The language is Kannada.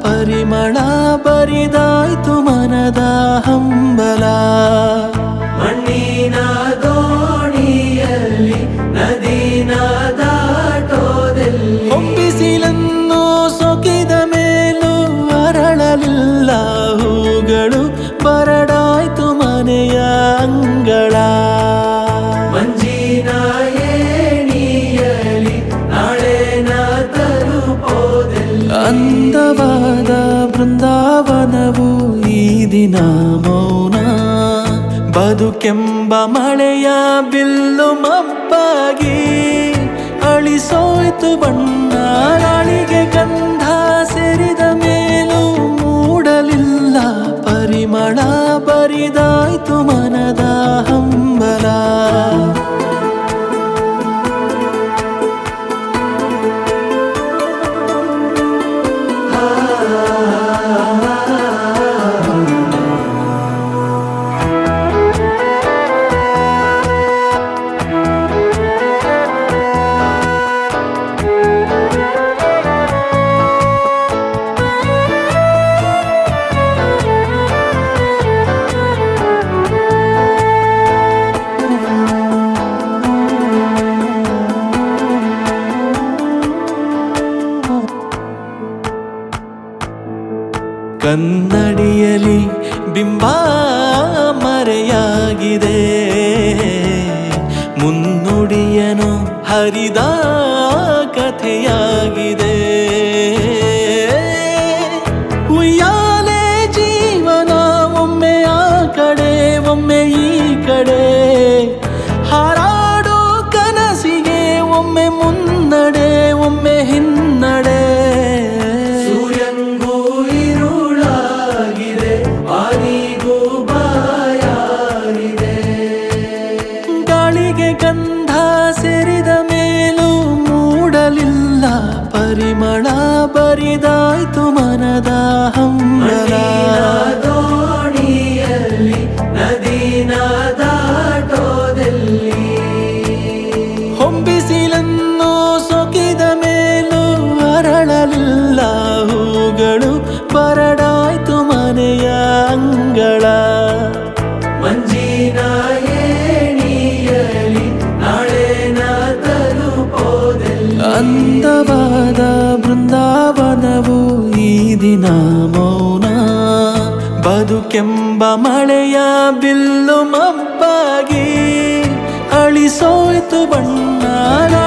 ಪರಿಮಳ ಬರಿದಾಯ್ತು ಮನದ ಹಂಬಲ ಮಣ್ಣಿನ ದೋಣಿಯಲ್ಲಿ ನದಿನ ದಾಟೋದಲ್ಲಿ ಹೊಂಬಿಸಿಲನ್ನು ಸೊಕಿದ ಮೇಲೂ ಅರಳಲಿಲ್ಲ ಹೂಗಳು ಬರಡಾಯ್ತು ಮನೆಯ ಅಂಗಳ ಮಂಜಿನ ಏಣಿಯಲಿ ನಾಳೆನ ತಲುಪೋದೆಲ್ಲಿ ಅಂದವಾದ ಬೃಂದಾವನವು ಈ ದಿನ ಮೌನ ಬದುಕೆಂಬ ಮಳೆಯ ಬಿಲ್ಲು ಮಬ್ಬಾಗಿ ಅಳಿಸೋಯ್ತು ಬಣ್ಣ ಗಾಳಿಗೆ ಗಂಧ ಸೇರಿದ ಮೇಲೂ ಮೂಡಲಿಲ್ಲ ಪರಿಮಳ ಬರಿದಾಯ್ತು ಮನದ ಹಂಬಲ ಕನ್ನಡಿಯಲಿ ಬಿಂಬ ಮರೆಯಾಗಿದೆ ಮುನ್ನುಡಿಯನು ಹರಿದ ಕಥೆಯಾಗಿದೆ ಉಯ್ಯಾಲೆ ಜೀವನ ಒಮ್ಮೆ ಆ ಕಡೆ ಒಮ್ಮೆ ಈ ಕಡೆ ಹಾರಾಡೋ ಕನಸಿಗೆ ಒಮ್ಮೆ ಮುನ್ನಡೆ ಒಮ್ಮೆ ಹಿನ್ನಡೆ ಸೂರ್ಯಂಗೂ ഇരുളാಗಿದೆ ಪಾನಿಗೂ ಬಾಯಾಗಿದೆ ಗಾಳಿಗೆ ಗಂಧ ಸೇರಿದ ಮೇಲೂ ಮೂಡಲಿಲ್ಲ ಪರಿಮಳ ಬರಿದಾಯ್ತು ಮನದ ಹಂಬಲ ಮಣ್ಣಿನ ದೋಣಿಯಲ್ಲಿ ನದಿನ ದಾಟೋದೆಲ್ಲಿ ಹೊಂಬಿಸಿಲನ್ನು ಸೊಕಿದ ಮೇಲೂ ಅರಳಲಿಲ್ಲ ಹೂಗಳು ಬರಡಾಯ್ತು ಮನೆಯ ಅಂಗಳ ಮಂಜಿನ ಏಣಿಯಲಿ ನಾಳೆನ ತಲುಪೋದೆಲ್ಲಿ ಅಂದವಾದ ಬೃಂದಾವನವು ಈ ದಿನ ಮೌನ ಬದುಕೆಂಬ ಮಳೆಯ ಬಿಲ್ಲು ಮಬ್ಬಾಗಿ ಅಳಿಸೋಯ್ತು ಬಣ್ಣ